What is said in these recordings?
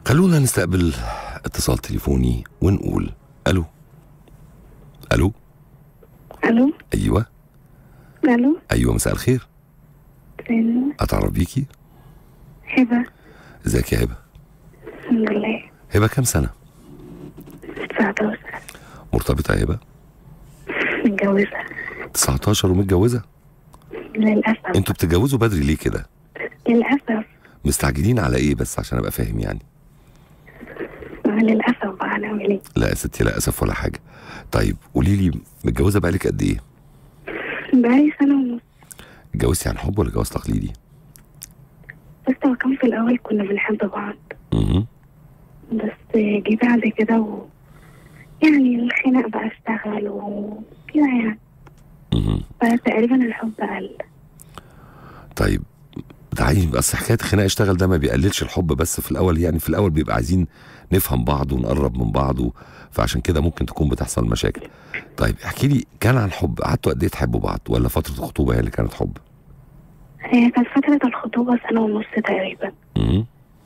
خلونا نستقبل اتصال تليفوني ونقول الو الو الو ايوه الو ايوه مساء الخير فين اتعرف بيكي هبه ازيك يا هبه الحمد لله هبه كام سنه 19 مرتبطه يا هبه متجوزه 19 ومتجوزه للاسف انتوا بتتجوزوا بدري ليه كده للاسف مستعجلين على ايه بس عشان ابقى فاهم يعني للاسف بقى هنعمل ايه لا يا ستي لا اسف ولا حاجه طيب قولي لي متجوزه بقالك قد ايه بقالي سنه ونص اتجوزتي عن حب ولا جواز تقليدي بس هو كان في الاول كنا بنحب بعض اها بس جه بعد كده و يعني الخناق بقى اشتغل وكده يعني اها فتقريبا الحب قل طيب تعالي بس حكايه الخناق اشتغل ده ما بيقللش الحب بس في الاول يعني في الاول بيبقى عايزين نفهم بعض ونقرب من بعض و- فعشان كده ممكن تكون بتحصل مشاكل طيب احكي لي كان عن حب قعدتوا قد ايه تحبوا بعض ولا فتره الخطوبه هي اللي كانت حب هي كانت فترة الخطوبة سنة ونص تقريبا اها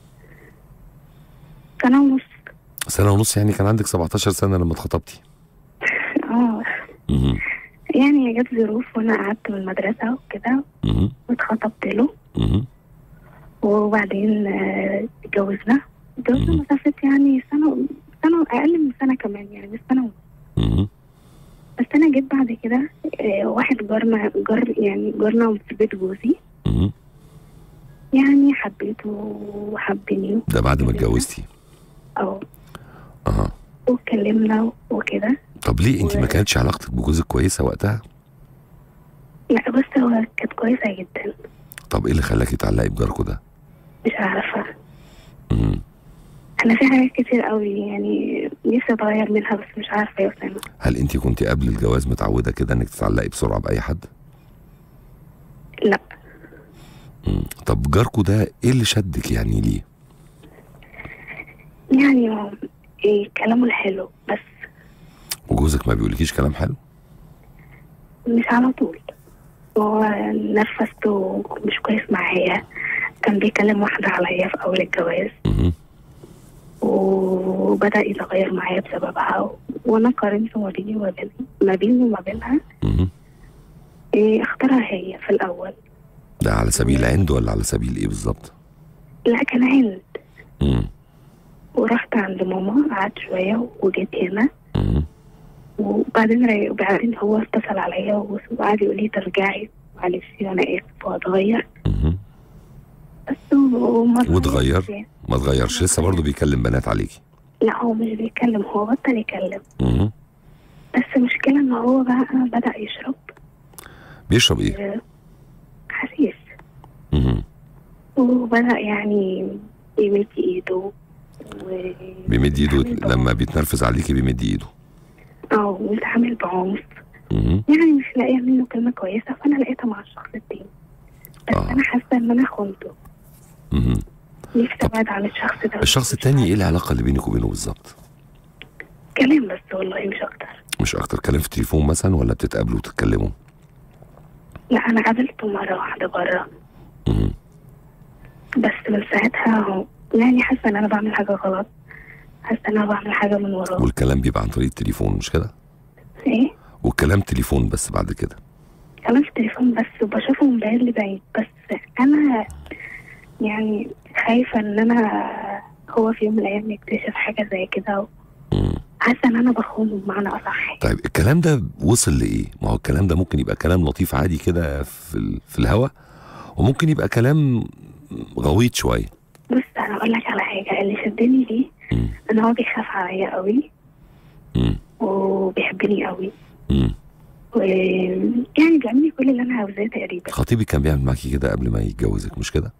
سنة ونص سنه ونص يعني كان عندك 17 سنه لما اتخطبتي اه اها يعني جت ظروف وانا قعدت من المدرسة وكده اها واتخطبت له اها وبعدين آه، اتجوزنا اتجوزنا مم. مسافة يعني سنة سنة أقل من سنة كمان يعني مش سنة ونص اها بس أنا جيت بعد كده آه، واحد جارنا جار يعني جارنا في بيت جوزي اها يعني حبيته وحبني ده بعد ما اتجوزتي اه اها واتكلمنا وكده طب ليه انت ما و- كانتش علاقتك بجوزك كويسه وقتها لا بس هو كانت كويسة جدا طب ايه اللي خلاكي تعلقي بجاركو ده مش عارفة اها أنا في حاجات كتير قوي يعني نفسي أتغير منها بس مش عارفة يا أسامة هل انت كنت قبل الجواز متعوده كده انك تتعلقي بسرعه باي حد لا مم. طب جاركو ده ايه اللي شدك يعني ليه يعني هو إيه كلامه الحلو بس وجوزك ما بيقولكيش كلام حلو مش على طول هو نفسته مش كويس معايا كان بيكلم واحدة عليا في أول الجواز مهم. وبدأ يتغير معايا بسببها و- وأنا قارنت ما بيني وما بين ما بيني وما بينها مهم. إيه اختارها هي في الأول ده على سبيل عند ولا على سبيل ايه بالظبط لا كان عند مم. ورحت عند ماما قعدت شوية وجيت هنا مهم. وبعدين ري- وبعدين هو اتصل عليا وقعد يقول لي ترجعي معلش أنا آسف وهتغير مهم. بس وما واتغير؟ اتغيرش. ما اتغيرش لسه برضه بيكلم بنات عليكي لا هو مش بيتكلم هو بطل يتكلم مهم. بس المشكلة ان هو بقى بدأ يشرب بيشرب ايه آه، حشيش مهم. وبدأ يعني يمد ايده و بيمد ايده يتعامل لما بعنف. بيتنرفز عليكي بيمد ايده اه ويتعامل بعنف مهم. يعني مش لاقية منه كلمة كويسة فأنا لقيتها مع الشخص التاني بس آه. أنا حاسة إن أنا خنته مهم. نفسي أبعد عن الشخص ده الشخص التاني ايه العلاقه اللي بينك وبينه بالظبط كلام بس والله مش أكتر مش اكتر كلام في التليفون مثلا ولا بتتقابلوا وتتكلموا لا أنا قابلته مرة واحدة بره مهم. بس من ساعتها هو- يعني حاسة إن أنا بعمل حاجة غلط حاسة إن أنا بعمل حاجة من وراه والكلام بيبقى عن طريق التليفون مش كده إيه والكلام تليفون بس بعد كده كمان في التليفون بس وبشوفه من بعيد لبعيد بس انا يعني خايفه ان انا هو في يوم من الايام يكتشف حاجه زي كده مم. حاسه ان انا بخونه بمعنى اصح طيب الكلام ده وصل لايه ما هو الكلام ده ممكن يبقى كلام لطيف عادي كده في ال... في الهوا وممكن يبقى كلام غويط شويه بص انا اقول لك على حاجه اللي شدني ليه مم. ان هو بيخاف عليا قوي مم. وبيحبني قوي مم. ويعني بيعمل لي كل اللي انا عاوزاه تقريبا خطيبك كان بيعمل معاكي كده قبل ما يتجوزك مش كده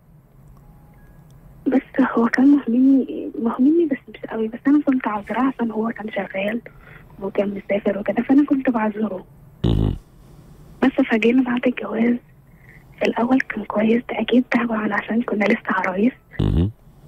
بس هو كان مهمني مهمني بس مش قوي بس انا كنت عذراه عشان هو كان شغال وكان مسافر وكده فانا كنت بعذره مم. بس فجينا بعد الجواز في الأول كان كويس ده أكيد طبعا عشان كنا لسه عرايس مم.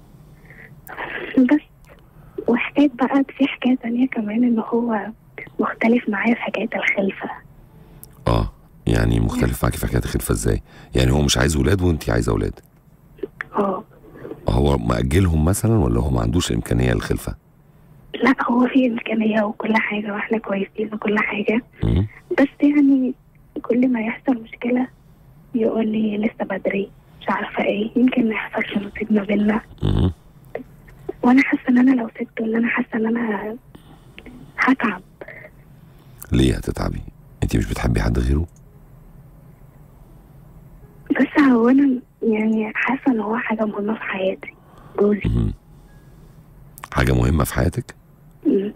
بس وحكاية بقى في حكاية تانية كمان إن هو مختلف معايا في حكاية الخلفة اه يعني مختلف معاكي في حكايه الخلفه ازاي يعني هو مش عايز ولاد وانت عايزه ولاد اه اه هو مأجلهم مثلا ولا هو ما عندوش إمكانية للخلفة؟ لا هو في إمكانية وكل حاجة وإحنا كويسين وكل حاجة مم. بس يعني كل ما يحصل مشكلة يقول لي لسه بدري مش عارفة ايه يمكن ما يحصلش نصيب ما بينا مم. وانا حاسة ان انا لو سبته ان انا حاسة ان انا هتعب ليه هتتعبي؟ أنت مش بتحبي حد غيره؟ بس هو انا يعني حاسة ان هو حاجة مهمة في حياتي جوزي مم. حاجة مهمة في حياتك؟ مم.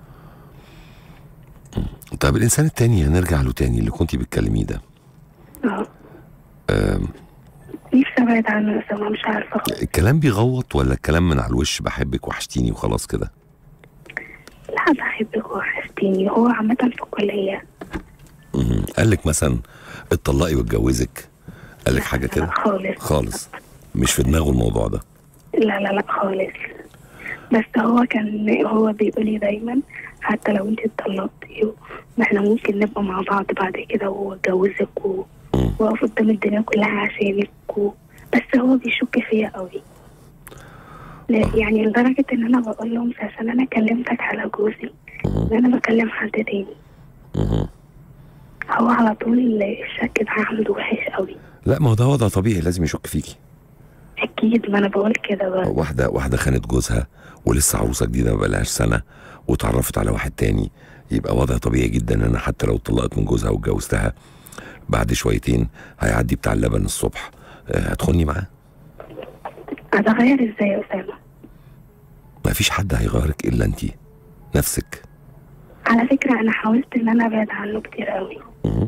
طب الإنسان التاني هنرجع له تاني اللي كنتي بتكلميه ده اه آم، نفسي ابعد عنه بس أنا مش عارفة خالص. الكلام بيغوط ولا الكلام من على الوش بحبك وحشتيني وخلاص كده؟ لا بحبك وحشتيني هو عامة في الكلية مم. قال لك مثلا اتطلقي واتجوزك قال لك حاجة لا كده؟ خالص خالص مش في دماغه الموضوع ده لا لا لا خالص بس هو كان هو بيقول لي دايما حتى لو انت اتطلقتي و- ما احنا ممكن نبقى مع بعض بعد كده واتجوزك و- مم. واقف قدام الدنيا كلها عشانك و... بس هو بيشك فيا قوي لا، يعني لدرجة ان انا بقول له مش عشان انا كلمتك على جوزي مم. ان انا بكلم حد تاني مم. هو على طول الشك ده عنده وحش قوي لا ما هو ده وضع طبيعي لازم يشك فيكي اكيد ما انا بقول كده بقى واحدة واحدة خانت جوزها ولسه عروسة جديدة ما بقالهاش سنة واتعرفت على واحد تاني يبقى وضع طبيعي جدا ان انا حتى لو اتطلقت من جوزها واتجوزتها بعد شويتين هيعدي بتاع اللبن الصبح آه، هتخوني معاه اتغير ازاي يا اسامة ما فيش حد هيغيرك الا انتي نفسك على فكرة انا حاولت ان انا ابعد عنه كتير قوي مم.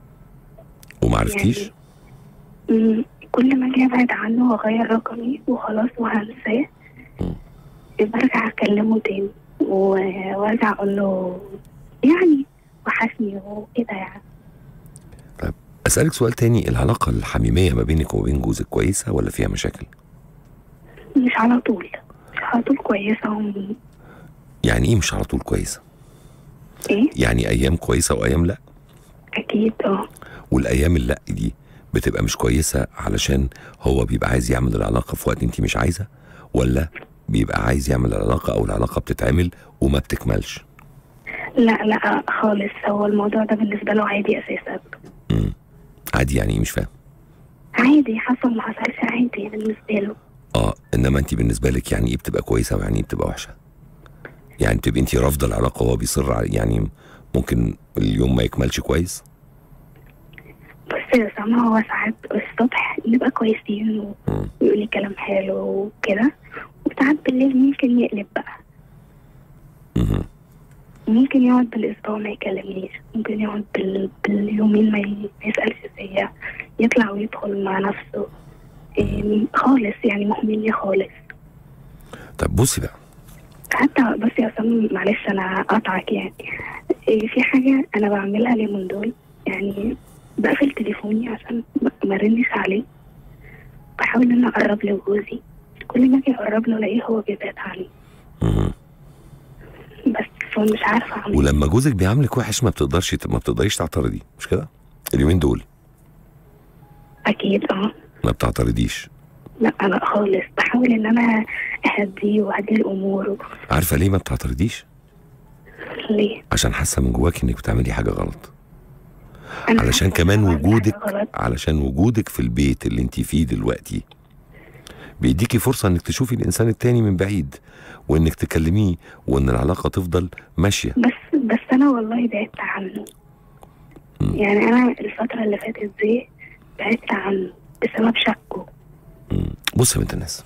وما عرفتيش مم، كل ما اجي ابعد عنه واغير رقمي وخلاص وهنساه مم. برجع اكلمه تاني و- وارجع اقول له يعني وحشني وكده يعني اسالك سؤال تاني العلاقة الحميمية ما بينك وما بين جوزك كويسة ولا فيها مشاكل مش على طول مش على طول كويسة وم- يعني ايه مش على طول كويسة ايه يعني ايام كويسة وايام لا اكيد اه والايام اللا دي بتبقى مش كويسه علشان هو بيبقى عايز يعمل العلاقه في وقت انت مش عايزه ولا بيبقى عايز يعمل العلاقه او العلاقه بتتعمل وما بتكملش لا لا خالص هو الموضوع ده بالنسبة له عادي اساسا امم عادي يعني ايه مش فاهم عادي حصل ما حصلش عادي بالنسبة له اه انما انت بالنسبه لك يعني ايه بتبقى كويسه ويعني ايه بتبقى وحشه يعني بتبقى انت رافضه العلاقه وهو بيصر على يعني ممكن اليوم ما يكملش كويس بس يا سما هو ساعات الصبح نبقى كويسين و- مم. ويقول لي كلام حلو وكده وساعات بالليل ممكن يقلب بقى مهم. ممكن يقعد بالاسبوع ما يكلمنيش ممكن يقعد بال... باليومين ما, ي... ما يسالش فيا يطلع ويدخل مع نفسه إيه خالص يعني مهملني خالص طب بصي بقى حتى بس يا سام معلش انا قاطعك يعني إيه في حاجه انا بعملها اليومين دول يعني بقفل تليفوني عشان ما ما ارنش عليه بحاول ان انا اقرب لجوزي كل ما اجي اقرب له الاقيه هو بيبعد عني مهم. بس فمش عارفه اعمل إيه. ولما جوزك بيعاملك وحش ما بتقدرش ما بتقدريش تعترضي مش كده اليومين دول اكيد اه ما بتعترضيش لا لا خالص بحاول ان انا اهديه واهدي الامور عارفه ليه ما بتعترضيش ليه عشان حاسه من جواك انك بتعملي حاجه غلط أنا علشان حاسة كمان إن أنا بعمل وجودك حاجة غلط. علشان وجودك في البيت اللي انت فيه دلوقتي بيديكي فرصة انك تشوفي الانسان التاني من بعيد وانك تكلميه وان العلاقة تفضل ماشية بس بس انا والله بعدت عنه مم. يعني انا الفتره اللي فاتت دي بعدت عنه بسبب شكه مم. بص يا بنت الناس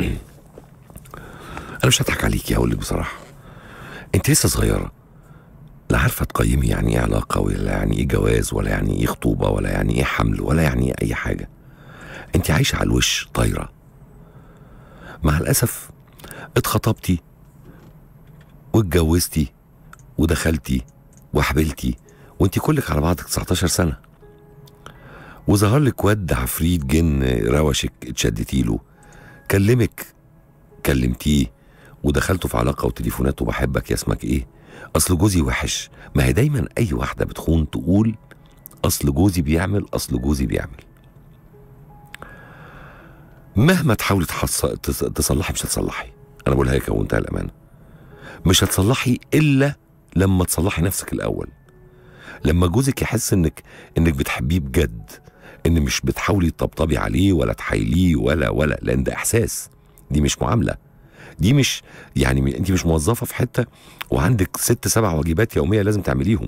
انا مش هضحك عليكي هقول لك بصراحة انت لسه صغيرة لا عارفة تقيمي يعني ايه علاقة ولا يعني ايه جواز ولا يعني ايه خطوبة ولا يعني ايه حمل ولا يعني ايه اي حاجة انت عايشة على الوش طايرة مع الأسف اتخطبتي واتجوزتي ودخلتي وحبلتي وانت كلك على بعضك 19 سنة وظهر لك واد عفريت جن روشك اتشدتي له كلمك كلمتيه ودخلتوا في علاقة وتليفونات وبحبك يا اسمك ايه اصل جوزي وحش ما هي دايما اي واحدة بتخون تقول اصل جوزي بيعمل اصل جوزي بيعمل مهما تحاولي تحص... تص- تصلحي مش هتصلحي انا بقولها لك وانتهى الامانه مش هتصلحي الا لما تصلحي نفسك الاول لما جوزك يحس انك انك بتحبيه بجد ان مش بتحاولي تطبطبي عليه ولا تحايليه ولا ولا لان ده احساس دي مش معامله دي مش يعني م- انت مش موظفه في حته وعندك ست سبع واجبات يوميه لازم تعمليهم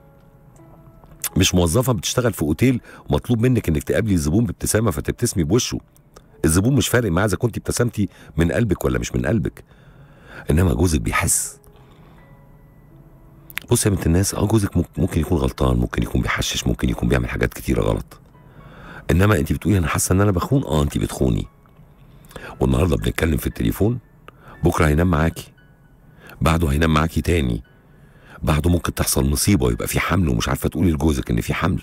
مش موظفه بتشتغل في اوتيل ومطلوب منك انك تقابلي الزبون بابتسامه فتبتسمي بوشه الزبون مش فارق معاه اذا كنت ابتسمتي من قلبك ولا مش من قلبك انما جوزك بيحس بص يا بنت الناس اه جوزك ممكن- ممكن يكون غلطان ممكن يكون بيحشش ممكن يكون بيعمل حاجات كتيره غلط انما انت بتقولي انا حاسه ان انا بخون اه انت بتخوني والنهارده بنتكلم في التليفون بكره هينام معاكي بعده هينام معاكي تاني بعده ممكن تحصل مصيبه ويبقى في حمل ومش عارفه تقولي لجوزك ان في حمل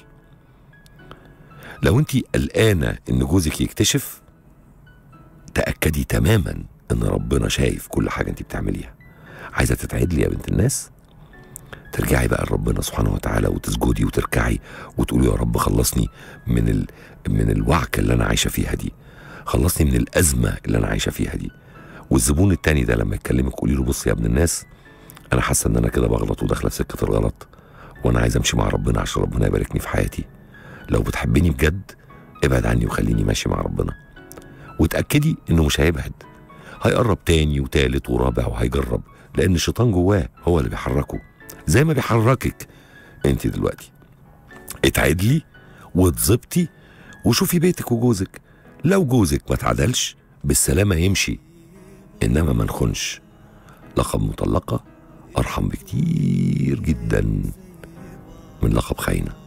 لو انت قلقانه ان جوزك يكتشف تاكدي تماما ان ربنا شايف كل حاجه انت بتعمليها عايزه تتعدلي يا بنت الناس ترجعي بقى لربنا سبحانه وتعالى وتسجدي وتركعي وتقولي يا رب خلصني من ال... من الوعكه اللي انا عايشه فيها دي خلصني من الازمه اللي انا عايشه فيها دي والزبون التاني ده لما يكلمك قولي له بص يا ابن الناس انا حاسه ان انا كده بغلط وداخله في سكه الغلط وانا عايز امشي مع ربنا عشان ربنا يباركني في حياتي لو بتحبني بجد ابعد عني وخليني ماشي مع ربنا وتاكدي انه مش هيبعد هيقرب تاني وتالت ورابع وهيجرب لان الشيطان جواه هو اللي بيحركه زي ما بيحركك انت دلوقتي اتعدلي وتظبطي وشوفي بيتك وجوزك لو جوزك ما اتعدلش بالسلامة يمشي إنما ما نخونش لقب مطلقة أرحم بكتير جدا من لقب خاينة